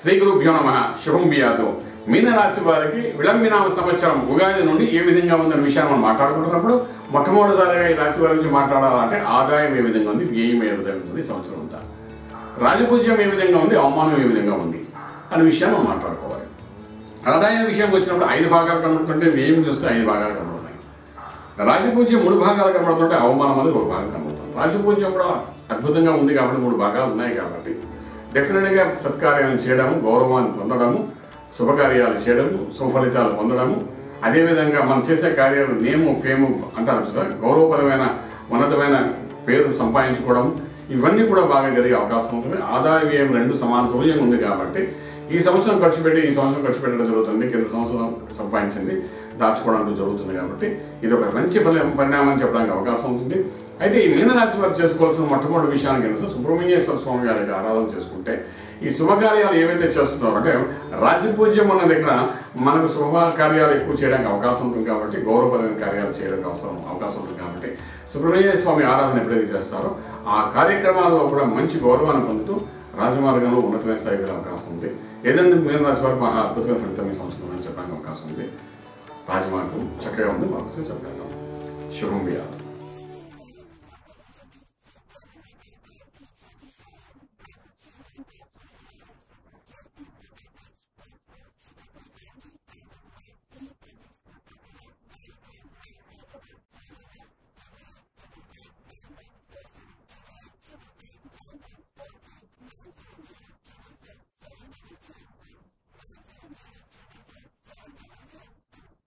శ్రీ గురుభ్యో నమ శుభం బియాదు మీనరాశి వారికి విళంబినామ సంవత్సరం ఉగాది నుండి ఏ విధంగా ఉందనే విషయాన్ని మనం మాట్లాడుకుంటున్నప్పుడు మొట్టమొదటిసారిగా ఈ రాశి వారి గురించి మాట్లాడాలంటే ఆదాయం ఏ విధంగా ఉంది వ్యయం ఏ విధంగా ఉంది ఈ సంవత్సరం అంతా రాజపూజ్యం ఏ విధంగా ఉంది అవమానం ఏ విధంగా ఉంది అనే విషయాన్ని మనం మాట్లాడుకోవాలి ఆదాయం విషయంకి వచ్చినప్పుడు ఐదు భాగాలు కనబడుతుంటే వ్యయం చూస్తే ఐదు భాగాలు కనబడుతున్నాయి రాజపూజ్యం మూడు భాగాలు కనబడుతుంటే అవమానం అనేది ఒక భాగం కనబడుతుంది రాజపూజ్యం కూడా అద్భుతంగా ఉంది కాబట్టి మూడు భాగాలు ఉన్నాయి కాబట్టి డెఫినెట్గా సత్కార్యాలు చేయడము గౌరవాన్ని పొందడము శుభకార్యాలు చేయడము సుఫలితాలు పొందడము అదేవిధంగా మనం చేసే కార్యాలు నేము ఫేము అంటారు చూసా గౌరవపరమైన ఉన్నతమైన పేరు సంపాదించుకోవడం ఇవన్నీ కూడా బాగా జరిగే అవకాశం ఉంటుంది ఆదాయ వ్యయం రెండు సమాంతూల్యంగా ఉంది కాబట్టి ఈ సంవత్సరం ఖర్చు పెట్టి ఈ సంవత్సరం ఖర్చు పెట్టడం జరుగుతుంది కింద సంవత్సరం సంపాదించింది దాచుకోవడానికి జరుగుతుంది కాబట్టి ఇది ఒక మంచి ఫలి పరిణామం చెప్పడానికి అవకాశం ఉంటుంది అయితే ఈ మీనరాశి వారు చేసుకోవాల్సిన మొట్టమొదటి విషయానికి ఏంటంటే సుబ్రహ్మణ్యేశ్వర స్వామి గారికి ఆరాధన చేసుకుంటే ఈ శుభకార్యాలు ఏవైతే చేస్తున్నారో అంటే రాజపూజ్యం అన్న దగ్గర మనకు శుభకార్యాలు ఎక్కువ చేయడానికి అవకాశం ఉంటుంది కాబట్టి గౌరవపరమైన కార్యాలు చేయడానికి అవసరం అవకాశం ఉంటుంది కాబట్టి సుబ్రహ్మణ్య స్వామి ఆరాధన ఎప్పుడైతే చేస్తారో ఆ కార్యక్రమాల్లో కూడా మంచి గౌరవాన్ని పొందుతూ రాజమార్గంలో ఉన్నతమైన స్థాయికి వెళ్ళే అవకాశం ఉంది ఏదంటే మీన రాశి వారికి మహా అద్భుతమైన ఫలితం ఈ సంవత్సరం అని చెప్పడానికి అవకాశం ఉంది రాజమార్గం చక్కగా ఉంది మరొకసారి చెప్పగలుగుతాం శుభం వ్యాధం